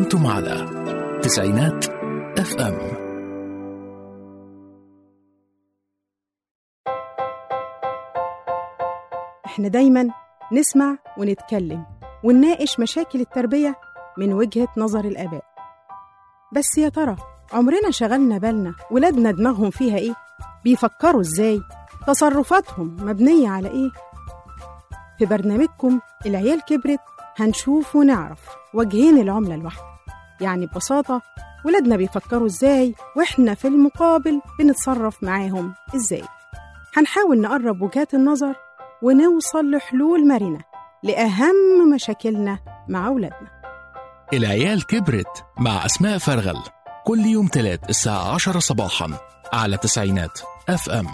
أنتم على تسعينات اف ام احنا دايما نسمع ونتكلم ونناقش مشاكل التربية من وجهة نظر الآباء بس يا ترى عمرنا شغلنا بالنا ولادنا دماغهم فيها ايه؟ بيفكروا ازاي؟ تصرفاتهم مبنية على ايه؟ في برنامجكم العيال كبرت هنشوف ونعرف وجهين العملة الواحدة يعني ببساطة ولادنا بيفكروا ازاي واحنا في المقابل بنتصرف معاهم ازاي هنحاول نقرب وجهات النظر ونوصل لحلول مرنة لأهم مشاكلنا مع أولادنا العيال كبرت مع أسماء فرغل كل يوم تلات الساعة عشرة صباحا على تسعينات اف ام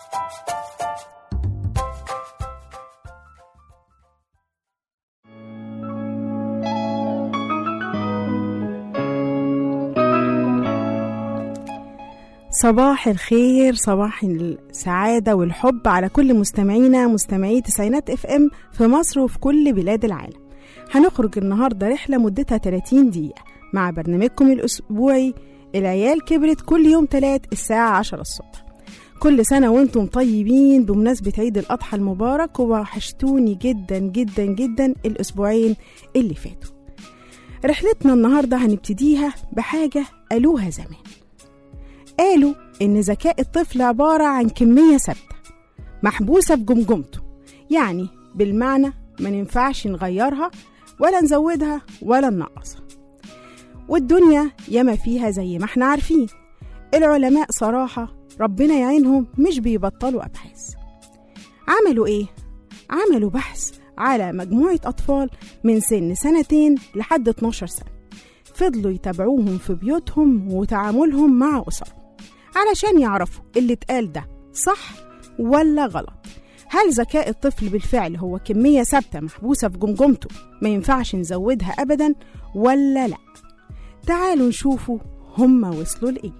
صباح الخير صباح السعادة والحب على كل مستمعينا مستمعي تسعينات اف ام في مصر وفي كل بلاد العالم هنخرج النهاردة رحلة مدتها 30 دقيقة مع برنامجكم الأسبوعي العيال كبرت كل يوم تلات الساعة 10 الصبح كل سنة وانتم طيبين بمناسبة عيد الأضحى المبارك ووحشتوني جدا جدا جدا الأسبوعين اللي فاتوا رحلتنا النهاردة هنبتديها بحاجة قالوها زمان قالوا إن ذكاء الطفل عبارة عن كمية ثابتة محبوسة في جمجمته يعني بالمعنى ما ننفعش نغيرها ولا نزودها ولا ننقصها والدنيا ياما فيها زي ما احنا عارفين العلماء صراحة ربنا يعينهم مش بيبطلوا أبحاث عملوا إيه؟ عملوا بحث على مجموعة أطفال من سن سنتين لحد 12 سنة فضلوا يتابعوهم في بيوتهم وتعاملهم مع أسرهم علشان يعرفوا اللي اتقال ده صح ولا غلط هل ذكاء الطفل بالفعل هو كمية ثابتة محبوسة في جمجمته ما ينفعش نزودها أبدا ولا لأ تعالوا نشوفوا هما وصلوا لإيه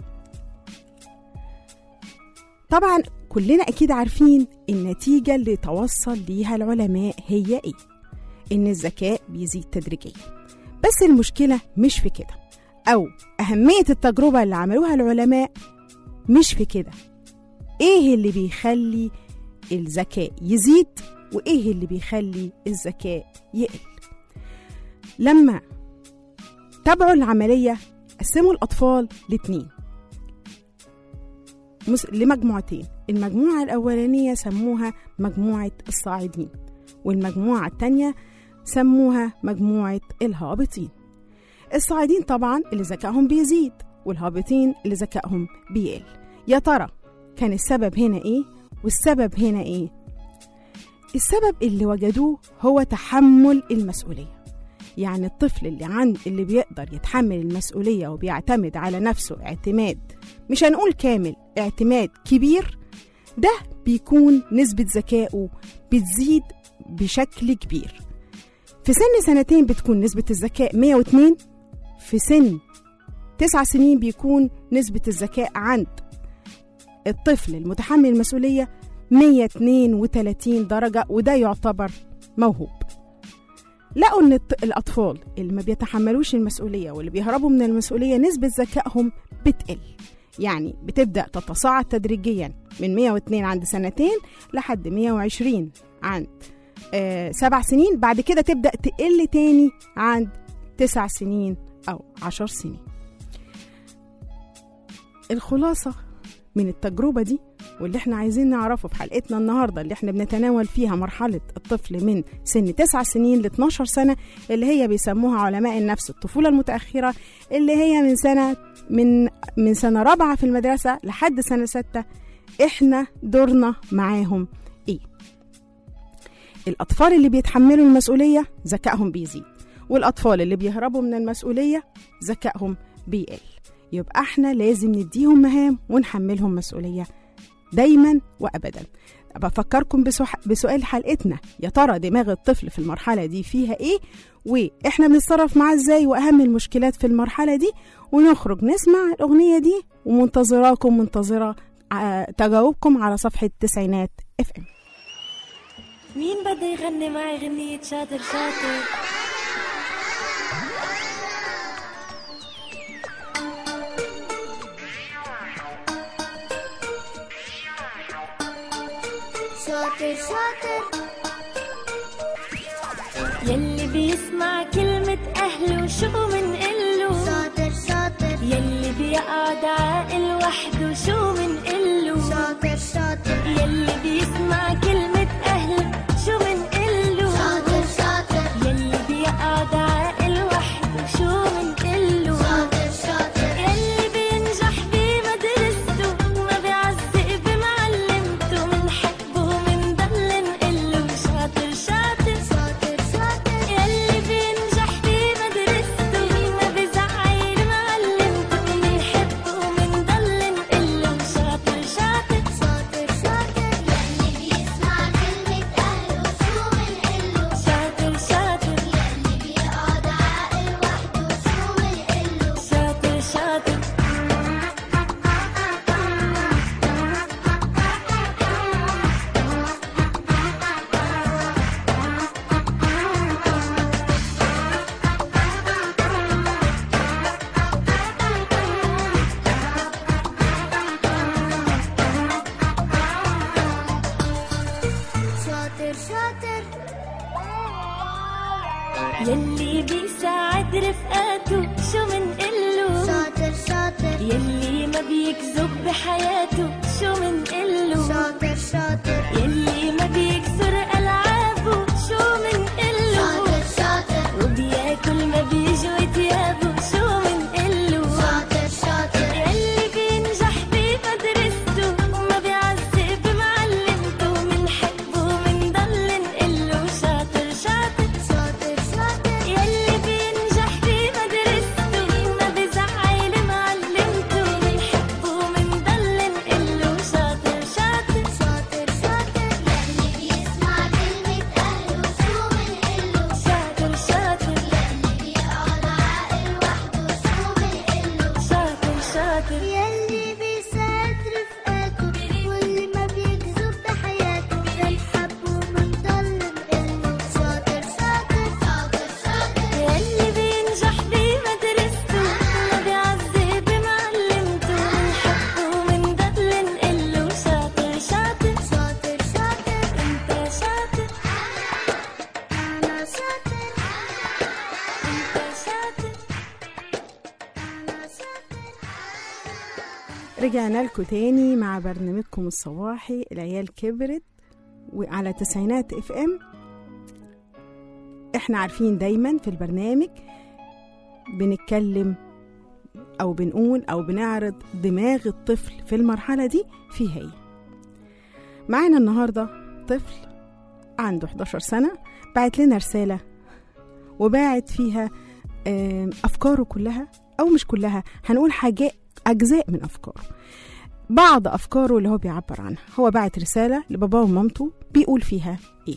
طبعا كلنا أكيد عارفين النتيجة اللي توصل ليها العلماء هي إيه إن الذكاء بيزيد تدريجيا بس المشكلة مش في كده أو أهمية التجربة اللي عملوها العلماء مش في كده إيه اللي بيخلي الذكاء يزيد وإيه اللي بيخلي الذكاء يقل لما تابعوا العملية قسموا الأطفال لاتنين مس... لمجموعتين المجموعة الأولانية سموها مجموعة الصاعدين والمجموعة التانية سموها مجموعة الهابطين الصاعدين طبعا اللي ذكائهم بيزيد والهابطين اللي ذكائهم بيقل يا ترى كان السبب هنا ايه والسبب هنا ايه السبب اللي وجدوه هو تحمل المسؤوليه يعني الطفل اللي عند اللي بيقدر يتحمل المسؤوليه وبيعتمد على نفسه اعتماد مش هنقول كامل اعتماد كبير ده بيكون نسبه ذكائه بتزيد بشكل كبير في سن سنتين بتكون نسبة الذكاء 102 في سن تسع سنين بيكون نسبة الذكاء عند الطفل المتحمل المسؤولية 132 درجة وده يعتبر موهوب لقوا ان الاطفال اللي ما بيتحملوش المسؤوليه واللي بيهربوا من المسؤوليه نسبه ذكائهم بتقل يعني بتبدا تتصاعد تدريجيا من 102 عند سنتين لحد 120 عند آه سبع سنين بعد كده تبدا تقل تاني عند تسع سنين او عشر سنين الخلاصه من التجربه دي واللي احنا عايزين نعرفه في حلقتنا النهارده اللي احنا بنتناول فيها مرحله الطفل من سن 9 سنين ل 12 سنه اللي هي بيسموها علماء النفس الطفوله المتاخره اللي هي من سنه من من سنه رابعه في المدرسه لحد سنه سته احنا دورنا معاهم ايه الاطفال اللي بيتحملوا المسؤوليه ذكائهم بيزيد والاطفال اللي بيهربوا من المسؤوليه ذكائهم بيقل يبقى احنا لازم نديهم مهام ونحملهم مسؤوليه دايما وابدا بفكركم بسؤال حلقتنا يا ترى دماغ الطفل في المرحله دي فيها ايه واحنا بنتصرف معاه ازاي واهم المشكلات في المرحله دي ونخرج نسمع الاغنيه دي ومنتظراكم منتظره تجاوبكم على صفحه التسعينات اف ام مين بده يغني معي غنية شاطر شاطر شاطر شاطر يلي بيسمع كلمة أهله شو منقله شاطر شاطر يلي بيقعد عاقل وحده شو منقله شاطر شاطر يلي بيسمع كلمة أهله شو منقله شاطر شاطر يلي بيقعد عاقل وحده شو منقله شاطر شاطر يلي بينجح بمدرسته ما بيعزق بمعلمته منحبه ومنضل نقله شاطر شاطر شاطر شاطر يلي بينجح بمدرسته ما بزعل معلمته منحبه ومنضل نقله شاطر شاطر شاطر شاطر يلي بيسمع كلمة أهله شو منقله شاطر شاطر يلي بيقعد عاقل وحده شو منقله شاطر شاطر شاطر شاطر يلي بيساعد رفقاته شو منقله شاطر شاطر يلي ما بيكذب بحياته شو منقله شاطر شاطر يلي ما بيكسر ألعابه شو منقله شاطر شاطر وبياكل ما بيجوي تيابه شو منقله شاطر شاطر يلي بينجح بمدرسته وما بيعزق بمعلمته منحبه ومنضل نقله شاطر شاطر شاطر شاطر يلي بينجح بمدرسته ما بزعل معلمته منحبه ومنضل نقله شاطر شاطر شاطر شاطر يلي بيسمع كلمة أهله شو منقله شاطر شاطر يلي بيقعد عاقل وحده شو منقله شاطر شاطر يلي بيساعد رفقاته واللي ما بيكذب بحياته بنحبه وبنضل نقله شاطر شاطر شاطر شاطر يلي بينجح بمدرسته ما بيعذب بمعلمته منحبه ومنضل نقله شاطر شاطر شاطر شاطر انت شاطر أنا شاطر انت شاطر أنا شاطر رجعنا لكم تاني مع برنامجكم الصباحي العيال كبرت وعلى تسعينات اف ام احنا عارفين دايما في البرنامج بنتكلم او بنقول او بنعرض دماغ الطفل في المرحلة دي في هي معانا النهاردة طفل عنده 11 سنة بعت لنا رسالة وباعت فيها آم، أفكاره كلها أو مش كلها هنقول حاجات أجزاء من أفكاره بعض أفكاره اللي هو بيعبر عنها هو بعت رسالة لباباه ومامته بيقول فيها إيه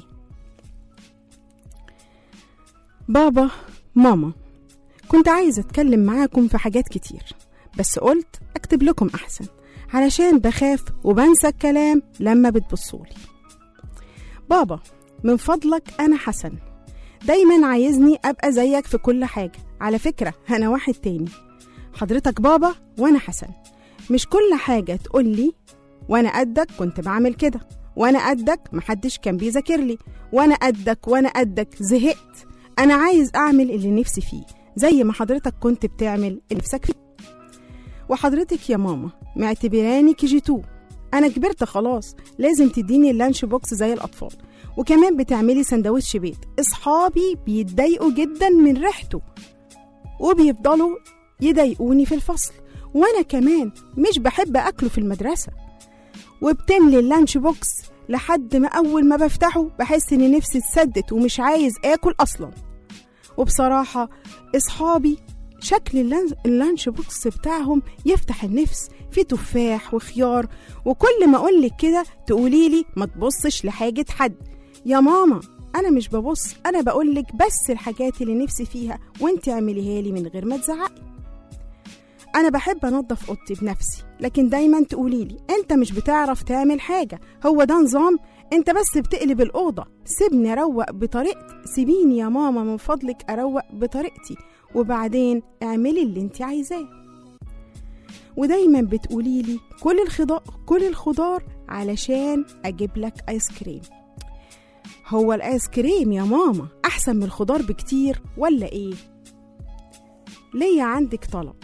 بابا ماما كنت عايزة أتكلم معاكم في حاجات كتير بس قلت أكتب لكم أحسن علشان بخاف وبنسى الكلام لما بتبصولي بابا من فضلك أنا حسن دايما عايزني أبقى زيك في كل حاجة على فكرة أنا واحد تاني حضرتك بابا وأنا حسن مش كل حاجة تقولي وأنا قدك كنت بعمل كده وأنا قدك محدش كان بيذاكر لي وأنا قدك وأنا قدك زهقت أنا عايز أعمل اللي نفسي فيه زي ما حضرتك كنت بتعمل اللي نفسك فيه وحضرتك يا ماما معتبراني كي جي تو أنا كبرت خلاص لازم تديني اللانش بوكس زي الأطفال وكمان بتعملي سندوتش بيت اصحابي بيتضايقوا جدا من ريحته وبيفضلوا يضايقوني في الفصل وانا كمان مش بحب اكله في المدرسه وبتملي اللانش بوكس لحد ما اول ما بفتحه بحس ان نفسي اتسدت ومش عايز اكل اصلا وبصراحه اصحابي شكل اللان- اللانش بوكس بتاعهم يفتح النفس فيه تفاح وخيار وكل ما اقولك كده تقوليلي ما تبصش لحاجه حد يا ماما انا مش ببص انا بقولك بس الحاجات اللي نفسي فيها وانت اعمليها لي من غير ما تزعقي انا بحب انضف اوضتي بنفسي لكن دايما تقوليلي انت مش بتعرف تعمل حاجه هو ده نظام انت بس بتقلب الاوضه سيبني اروق بطريقتي سيبيني يا ماما من فضلك اروق بطريقتي وبعدين اعملي اللي انت عايزاه ودايما بتقولي لي كل الخضار كل الخضار علشان اجيب لك ايس كريم هو الايس كريم يا ماما احسن من الخضار بكتير ولا ايه ليا عندك طلب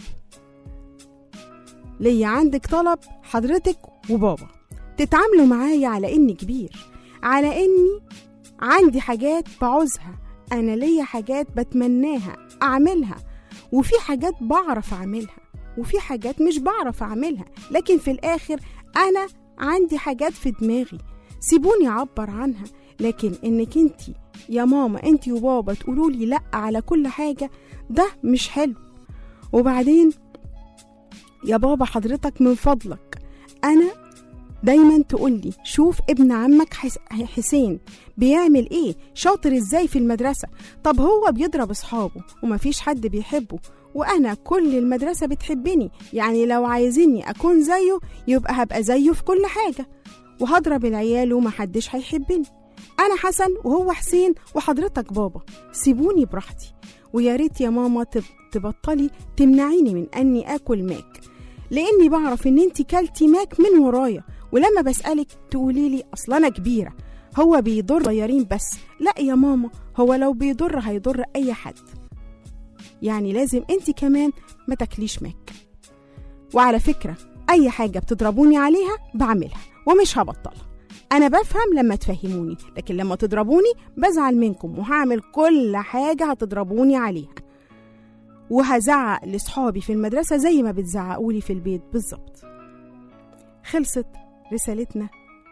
ليا عندك طلب حضرتك وبابا تتعاملوا معايا على اني كبير على اني عندي حاجات بعوزها انا ليا حاجات بتمناها اعملها وفي حاجات بعرف اعملها وفي حاجات مش بعرف اعملها لكن في الاخر انا عندي حاجات في دماغي سيبوني اعبر عنها لكن انك انتي يا ماما انتي وبابا تقولوا لي لا على كل حاجه ده مش حلو وبعدين يا بابا حضرتك من فضلك انا دايما تقول لي شوف ابن عمك حس... حسين بيعمل ايه شاطر ازاي في المدرسه طب هو بيضرب اصحابه ومفيش حد بيحبه وانا كل المدرسه بتحبني يعني لو عايزيني اكون زيه يبقى هبقى زيه في كل حاجه وهضرب العيال ومحدش هيحبني انا حسن وهو حسين وحضرتك بابا سيبوني براحتي ويا ريت يا ماما تب... تبطلي تمنعيني من اني اكل ماك لاني بعرف ان انت كلتي ماك من ورايا ولما بسالك تقولي لي اصل انا كبيره هو بيضر صغيرين بس لا يا ماما هو لو بيضر هيضر اي حد يعني لازم انت كمان ما تاكليش ماك وعلى فكره اي حاجه بتضربوني عليها بعملها ومش هبطلها انا بفهم لما تفهموني لكن لما تضربوني بزعل منكم وهعمل كل حاجه هتضربوني عليها وهزعق لصحابي في المدرسه زي ما بتزعقولي في البيت بالظبط خلصت رسالتنا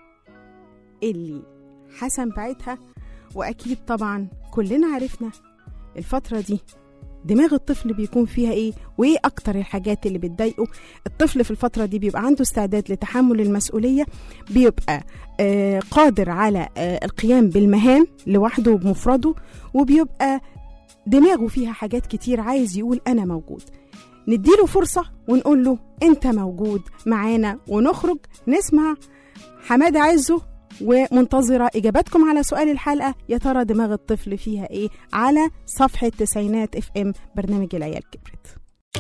اللي حسن بعتها واكيد طبعا كلنا عرفنا الفتره دي دماغ الطفل بيكون فيها ايه وايه اكتر الحاجات اللي بتضايقه الطفل في الفتره دي بيبقى عنده استعداد لتحمل المسؤوليه بيبقى آه قادر على آه القيام بالمهام لوحده وبمفرده وبيبقى دماغه فيها حاجات كتير عايز يقول انا موجود نديله فرصة ونقول له انت موجود معانا ونخرج نسمع حمادة عزه ومنتظرة إجاباتكم على سؤال الحلقة يا ترى دماغ الطفل فيها إيه على صفحة تسعينات اف ام برنامج العيال كبرت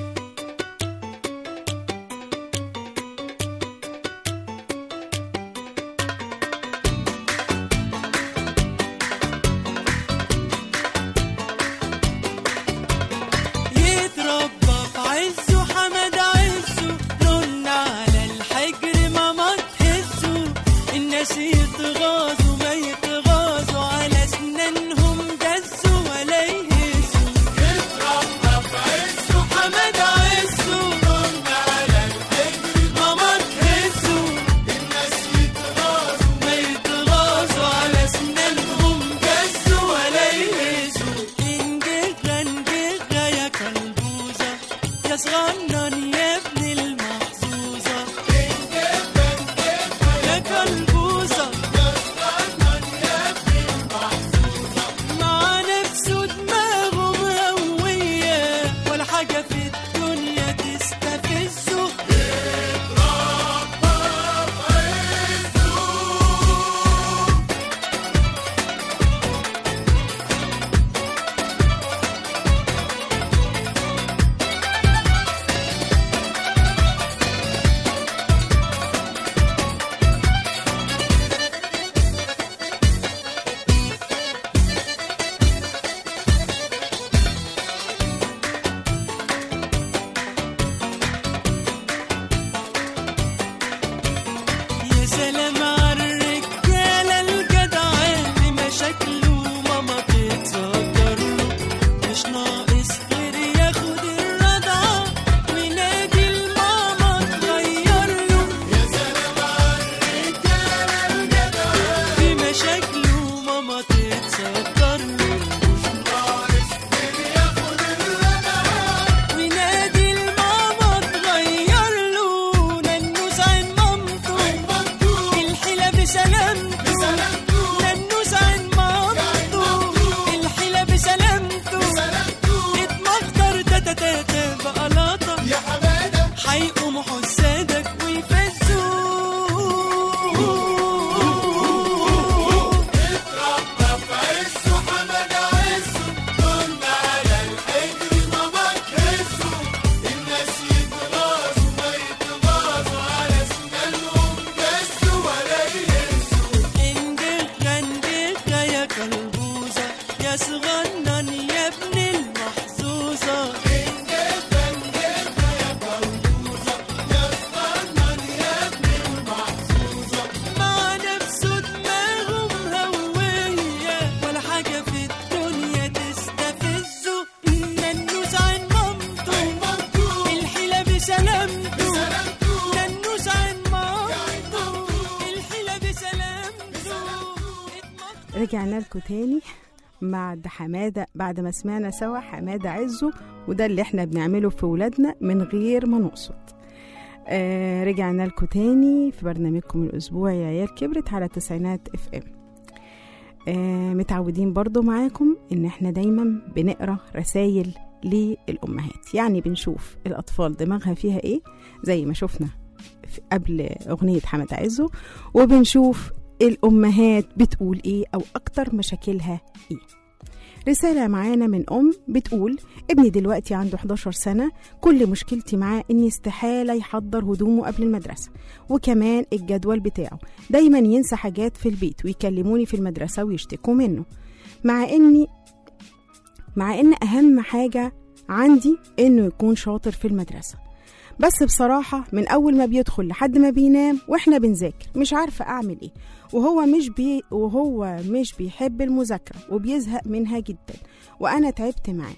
يتربى في عزه حمد عزه رن على الحجر ماما تهزه الناس يتغاظوا ما يتغاظوا على اسنانهم دزوا ولا يهزوا يتربى في عزه رجعنا لكم تاني بعد حمادة بعد ما سمعنا سوا حمادة عزه وده اللي احنا بنعمله في ولادنا من غير ما نقصد آه رجعنا لكم تاني في برنامجكم الأسبوعي يا عيال كبرت على تسعينات اف ام آه متعودين برضو معاكم ان احنا دايما بنقرا رسائل للأمهات يعني بنشوف الأطفال دماغها فيها ايه زي ما شفنا في- قبل أغنية حمد عزه وبنشوف الأمهات بتقول إيه أو أكتر مشاكلها إيه رسالة معانا من أم بتقول ابني دلوقتي عنده 11 سنة كل مشكلتي معاه إني استحالة يحضر هدومه قبل المدرسة وكمان الجدول بتاعه دايما ينسى حاجات في البيت ويكلموني في المدرسة ويشتكوا منه مع إني مع إن أهم حاجة عندي إنه يكون شاطر في المدرسة بس بصراحة من أول ما بيدخل لحد ما بينام وإحنا بنذاكر مش عارفة أعمل إيه وهو مش بي وهو مش بيحب المذاكرة وبيزهق منها جدا وأنا تعبت معاه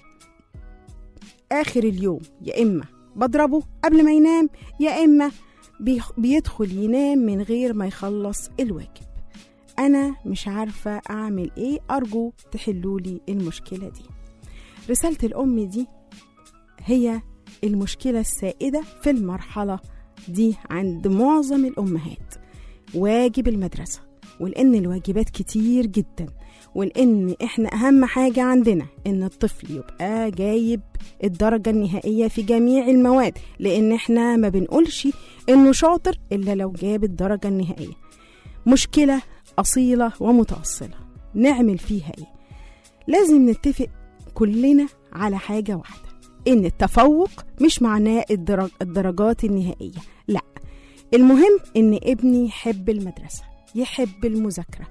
آخر اليوم يا إما بضربه قبل ما ينام يا إما بيخ- بيدخل ينام من غير ما يخلص الواجب أنا مش عارفة أعمل إيه أرجو تحلولي المشكلة دي رسالة الأم دي هي المشكلة السائدة في المرحلة دي عند معظم الأمهات واجب المدرسة ولأن الواجبات كتير جدا ولأن إحنا أهم حاجة عندنا إن الطفل يبقى جايب الدرجة النهائية في جميع المواد لأن إحنا ما بنقولش إنه شاطر إلا لو جاب الدرجة النهائية مشكلة أصيلة ومتأصلة نعمل فيها إيه؟ لازم نتفق كلنا على حاجة واحدة إن التفوق مش معناه الدرج الدرجات النهائية لا المهم إن ابني يحب المدرسة يحب المذاكرة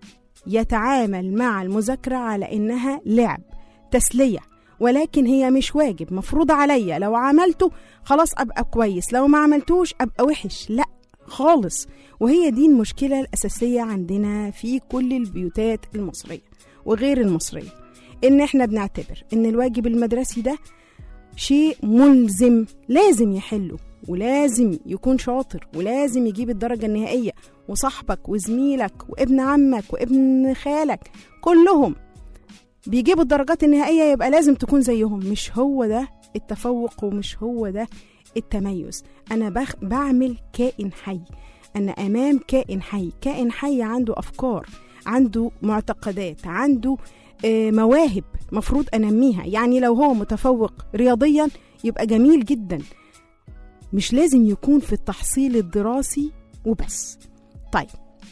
يتعامل مع المذاكرة على إنها لعب تسلية ولكن هي مش واجب مفروض عليا لو عملته خلاص أبقى كويس لو ما عملتوش أبقى وحش لا خالص وهي دي المشكلة الأساسية عندنا في كل البيوتات المصرية وغير المصرية إن إحنا بنعتبر إن الواجب المدرسي ده شيء ملزم لازم يحله ولازم يكون شاطر ولازم يجيب الدرجة النهائية وصاحبك وزميلك وابن عمك وابن خالك كلهم بيجيبوا الدرجات النهائية يبقى لازم تكون زيهم مش هو ده التفوق ومش هو ده التميز أنا بخ بعمل كائن حي أنا أمام كائن حي كائن حي عنده أفكار عنده معتقدات عنده آه، مواهب مفروض أنميها يعني لو هو متفوق رياضيا يبقى جميل جدا مش لازم يكون في التحصيل الدراسي وبس طيب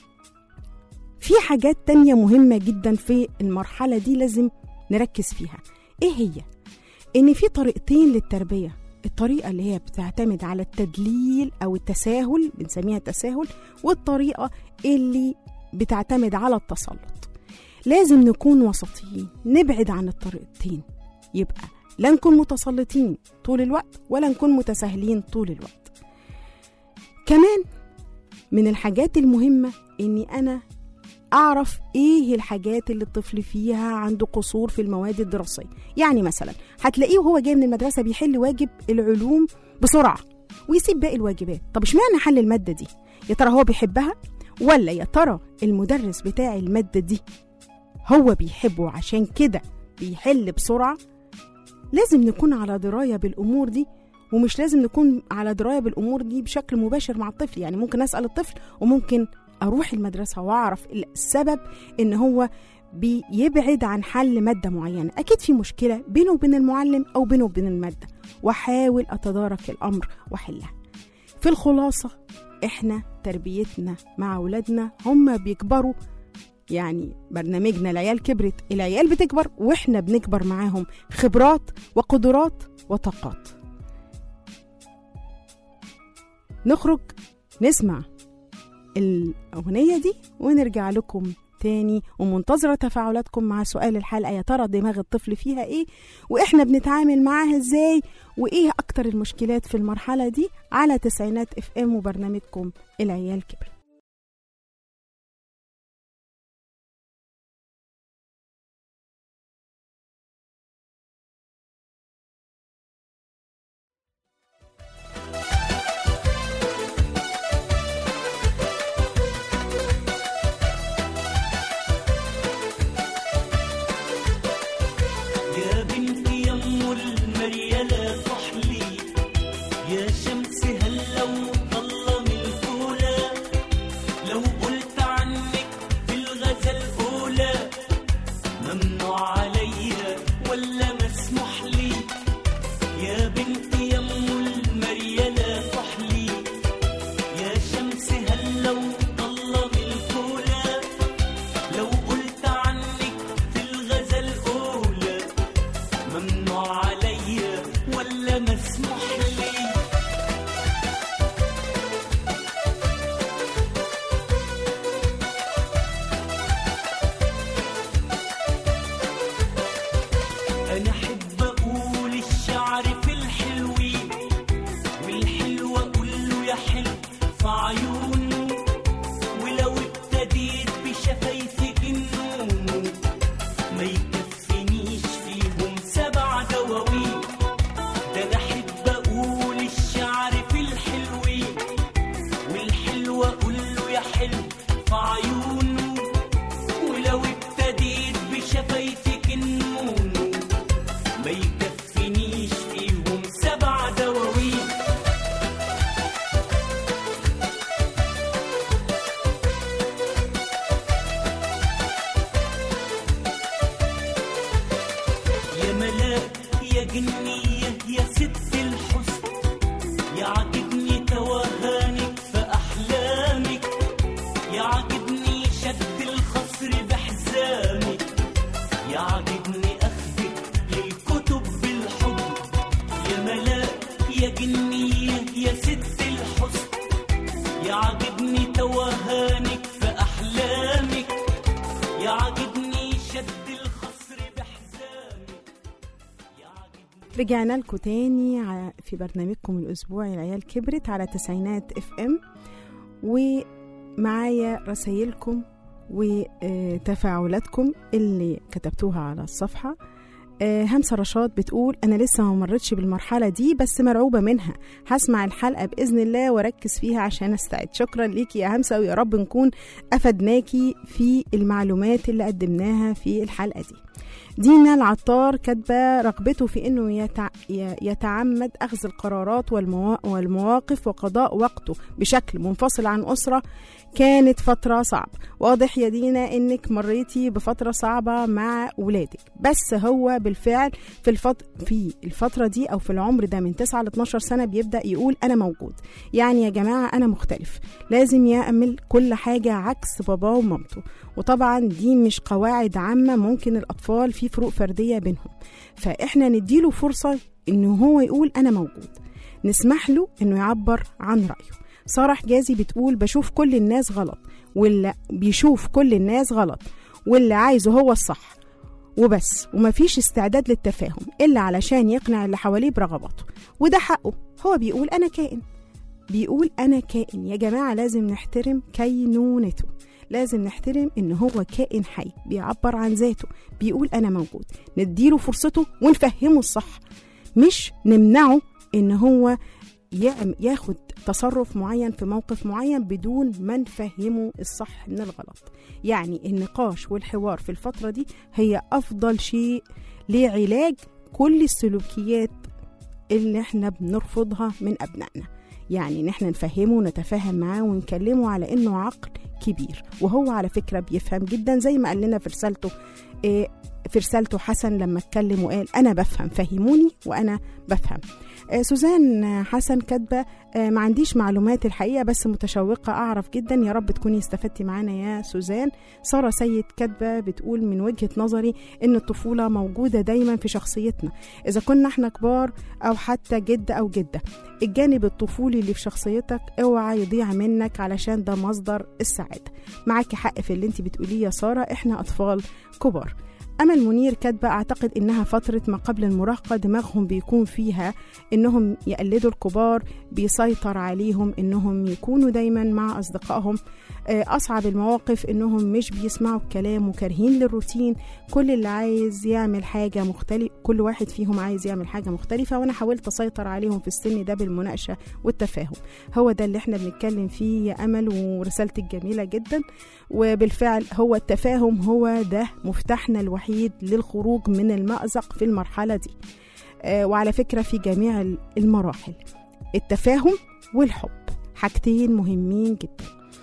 في حاجات تانية مهمة جدا في المرحلة دي لازم نركز فيها ايه هي؟ ان في طريقتين للتربية الطريقة اللي هي بتعتمد على التدليل او التساهل بنسميها التساهل والطريقة اللي بتعتمد على التسلط لازم نكون وسطيين نبعد عن الطريقتين يبقى لا نكون متسلطين طول الوقت ولا نكون متساهلين طول الوقت كمان من الحاجات المهمة إني أنا أعرف إيه الحاجات اللي الطفل فيها عنده قصور في المواد الدراسية يعني مثلا هتلاقيه وهو جاي من المدرسة بيحل واجب العلوم بسرعة ويسيب باقي الواجبات طب اشمعنى حل المادة دي يا ترى هو بيحبها ولا يا ترى المدرس بتاع المادة دي هو بيحبه عشان كده بيحل بسرعة لازم نكون على دراية بالأمور دي ومش لازم نكون على دراية بالأمور دي بشكل مباشر مع الطفل يعني ممكن أسأل الطفل وممكن أروح المدرسة وأعرف السبب إن هو بيبعد عن حل مادة معينة أكيد في مشكلة بينه وبين المعلم أو بينه وبين المادة وأحاول أتدارك الأمر وأحلها في الخلاصة إحنا تربيتنا مع أولادنا هم بيكبروا يعني برنامجنا العيال كبرت العيال بتكبر واحنا بنكبر معاهم خبرات وقدرات وطاقات نخرج نسمع الأغنية دي ونرجع لكم تاني ومنتظرة تفاعلاتكم مع سؤال الحلقة يا ترى دماغ الطفل فيها ايه واحنا بنتعامل معاها ازاي وايه اكتر المشكلات في المرحلة دي على تسعينات اف ام وبرنامجكم العيال كبر ممنوع عليا ولا مسموح لي انا احب اقول الشعر في الحلوين والحلو اقول له يا حلو في عيونه ولو ابتديت بشفايفك النوم ما يكفينيش فيهم سبع دواوين ده انا احب اقول الشعر في الحلوين والحلو اقول له يا حلو في عيونه ولو ابتديت بشفايفك النوم ما يكفينيش فيهم سبع دواوين يا ملاك يا جنية يا ست الحسن يعجبني توهانك في أحلامك يعجبني شد الخصر بحزامك يعجبني أخذك للكتب بالحب يا ملاك يا جنية يا ست الحسن يعجبني توهانك في أحلامك يعجبني شد الخصر بحزامك يعجبني رجعنا لكم تاني ع- في برنامجكم الأسبوعي العيال كبرت على تسعينات اف ام ومعايا رسايلكم وتفاعلاتكم اللي كتبتوها على الصفحة آه، همسة رشاد بتقول أنا لسه ما مرتش بالمرحلة دي بس مرعوبة منها هسمع الحلقة بإذن الله وأركز فيها عشان أستعد شكرا ليكي يا همسة ويا رب نكون أفدناكي في المعلومات اللي قدمناها في الحلقة دي دينا العطار كاتبة رغبته في أنه يتع... ي- يتعمد أخذ القرارات والموا... والمواقف وقضاء وقته بشكل منفصل عن أسرة كانت فترة صعبة واضح يا دينا أنك مريتي بفترة صعبة مع ولادك بس هو بالفعل في, الفت... في الفترة دي أو في العمر ده من 9 ل 12 سنة بيبدأ يقول أنا موجود يعني يا جماعة أنا مختلف لازم يعمل كل حاجة عكس باباه ومامته وطبعا دي مش قواعد عامة ممكن الأطفال في فروق فردية بينهم فإحنا نديله فرصة إنه هو يقول أنا موجود نسمح له إنه يعبر عن رأيه سارة حجازي بتقول بشوف كل الناس غلط واللي بيشوف كل الناس غلط واللي عايزه هو الصح وبس ومفيش استعداد للتفاهم إلا علشان يقنع اللي حواليه برغباته وده حقه هو بيقول أنا كائن بيقول أنا كائن يا جماعة لازم نحترم كينونته لازم نحترم إن هو كائن حي بيعبر عن ذاته بيقول أنا موجود نديله فرصته ونفهمه الصح مش نمنعه إن هو يعم- ياخد تصرف معين في موقف معين بدون ما نفهمه الصح من الغلط يعني النقاش والحوار في الفترة دي هي أفضل شيء لعلاج كل السلوكيات اللي احنا بنرفضها من أبنائنا يعني ان احنا نفهمه ونتفاهم معاه ونكلمه على انه عقل كبير وهو على فكرة بيفهم جدا زي ما قال لنا في رسالته إيه في رسالته حسن لما اتكلم وقال انا بفهم فهموني وانا بفهم آه، سوزان حسن كاتبه آه، ما عنديش معلومات الحقيقه بس متشوقه اعرف جدا يا رب تكوني استفدتي معانا يا سوزان ساره سيد كاتبه بتقول من وجهه نظري ان الطفوله موجوده دايما في شخصيتنا اذا كنا احنا كبار او حتى جد او جده الجانب الطفولي اللي في شخصيتك اوعى يضيع منك علشان ده مصدر السعاده معاكي حق في اللي انت بتقوليه يا ساره احنا اطفال كبار أمل منير كاتبة أعتقد إنها فترة ما قبل المراهقة دماغهم بيكون فيها إنهم يقلدوا الكبار بيسيطر عليهم إنهم يكونوا دايما مع أصدقائهم آه، أصعب المواقف إنهم مش بيسمعوا الكلام وكارهين للروتين كل اللي عايز يعمل حاجة مختلفة كل واحد فيهم عايز يعمل حاجة مختلفة وأنا حاولت أسيطر عليهم في السن ده بالمناقشة والتفاهم هو ده اللي احنا بنتكلم فيه يا أمل ورسالتك جميلة جدا وبالفعل هو التفاهم هو ده مفتاحنا الوحيد للخروج من المأزق في المرحلة دي آه، وعلى فكرة في جميع المراحل التفاهم والحب حاجتين مهمين جدا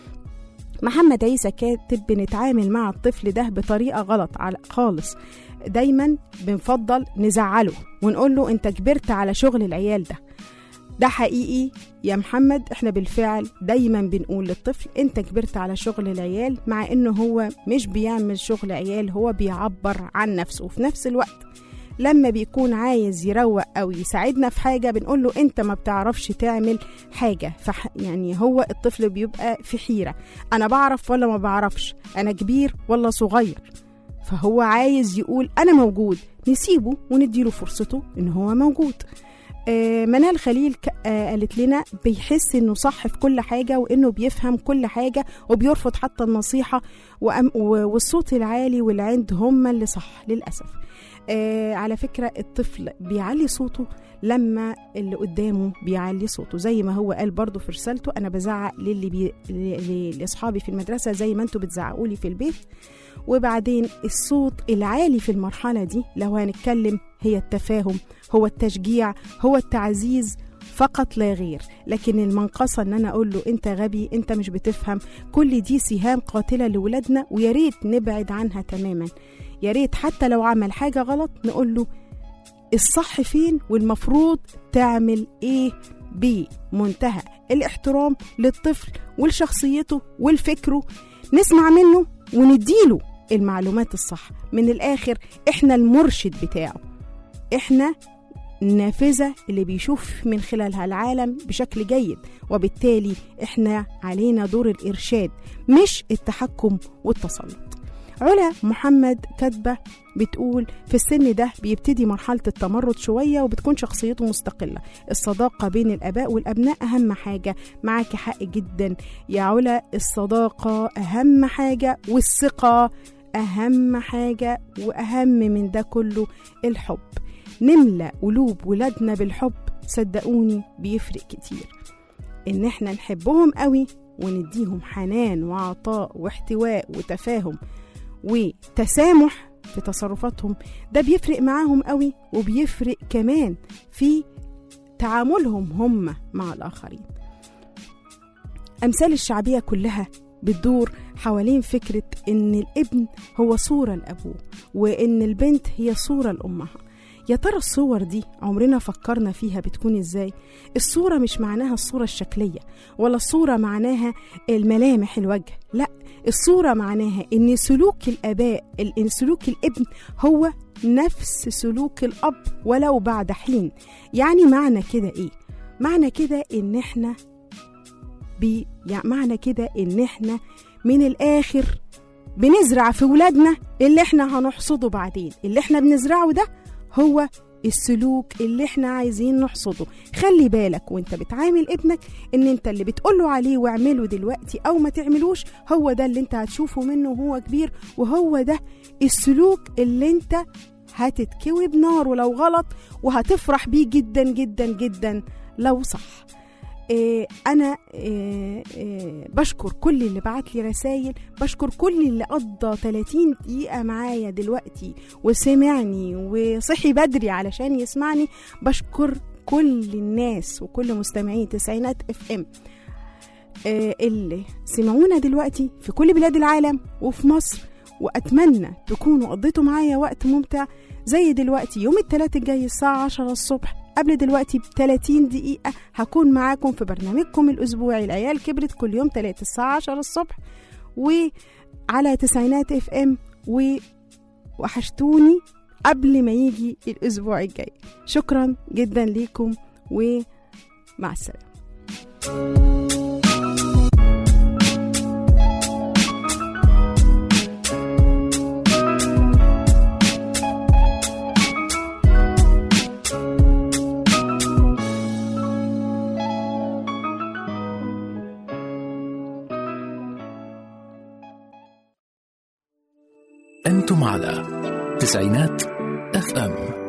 محمد عيسى كاتب بنتعامل مع الطفل ده بطريقة غلط على خالص دايما بنفضل نزعله ونقول له انت كبرت على شغل العيال ده ده حقيقي يا محمد احنا بالفعل دايما بنقول للطفل انت كبرت على شغل العيال مع انه هو مش بيعمل شغل عيال هو بيعبر عن نفسه وفي نفس الوقت لما بيكون عايز يروق أو يساعدنا في حاجة بنقول له أنت ما بتعرفش تعمل حاجة فح يعني هو الطفل بيبقى في حيرة أنا بعرف ولا ما بعرفش أنا كبير ولا صغير فهو عايز يقول أنا موجود نسيبه ونديله فرصته إن هو موجود آه، منال خليل ك- آه، قالت لنا بيحس انه صح في كل حاجه وانه بيفهم كل حاجه وبيرفض حتى النصيحه وأم و- والصوت العالي والعند هم اللي صح للاسف آه على فكره الطفل بيعلي صوته لما اللي قدامه بيعلي صوته زي ما هو قال برضو في رسالته انا بزعق للي بي... ل- ل- لاصحابي في المدرسه زي ما انتوا بتزعقوا لي في البيت وبعدين الصوت العالي في المرحله دي لو هنتكلم هي التفاهم هو التشجيع هو التعزيز فقط لا غير لكن المنقصة ان انا اقول له انت غبي انت مش بتفهم كل دي سهام قاتلة لولادنا ويا ريت نبعد عنها تماما يا ريت حتى لو عمل حاجة غلط نقول له الصح فين والمفروض تعمل ايه بمنتهى الاحترام للطفل ولشخصيته ولفكره نسمع منه ونديله المعلومات الصح من الاخر احنا المرشد بتاعه احنا النافذة اللي بيشوف من خلالها العالم بشكل جيد وبالتالي احنا علينا دور الإرشاد مش التحكم والتسلط علا محمد كاتبة بتقول في السن ده بيبتدي مرحلة التمرد شوية وبتكون شخصيته مستقلة الصداقة بين الآباء والأبناء أهم حاجة معاكي حق جدا يا علا الصداقة أهم حاجة والثقة أهم حاجة وأهم من ده كله الحب نملى قلوب ولادنا بالحب صدقوني بيفرق كتير ان احنا نحبهم قوي ونديهم حنان وعطاء واحتواء وتفاهم وتسامح في تصرفاتهم ده بيفرق معاهم قوي وبيفرق كمان في تعاملهم هم مع الآخرين أمثال الشعبية كلها بتدور حوالين فكرة إن الابن هو صورة لأبوه وإن البنت هي صورة لأمها يا ترى الصور دي عمرنا فكرنا فيها بتكون ازاي الصورة مش معناها الصورة الشكلية ولا الصورة معناها الملامح الوجه لا الصورة معناها ان سلوك الاباء ان سلوك الابن هو نفس سلوك الاب ولو بعد حين يعني معنى كده ايه معنى كده ان احنا بي يعني معنى كده ان احنا من الاخر بنزرع في ولادنا اللي احنا هنحصده بعدين اللي احنا بنزرعه ده هو السلوك اللي احنا عايزين نحصده خلي بالك وانت بتعامل ابنك ان انت اللي بتقوله عليه واعمله دلوقتي او ما تعملوش هو ده اللي انت هتشوفه منه وهو كبير وهو ده السلوك اللي انت هتتكوي بنار لو غلط وهتفرح بيه جدا جدا جدا لو صح إيه انا إيه إيه بشكر كل اللي بعت لي رسائل بشكر كل اللي قضى 30 دقيقه معايا دلوقتي وسمعني وصحي بدري علشان يسمعني بشكر كل الناس وكل مستمعين تسعينات اف ام اللي سمعونا دلوقتي في كل بلاد العالم وفي مصر واتمنى تكونوا قضيتوا معايا وقت ممتع زي دلوقتي يوم الثلاث الجاي الساعه 10 الصبح قبل دلوقتي ب 30 دقيقة هكون معاكم في برنامجكم الأسبوعي العيال كبرت كل يوم 3 الساعة 10 الصبح وعلى تسعينات اف ام وحشتوني قبل ما يجي الأسبوع الجاي شكرا جدا ليكم ومع السلامة أنتم على تسعينات اف ام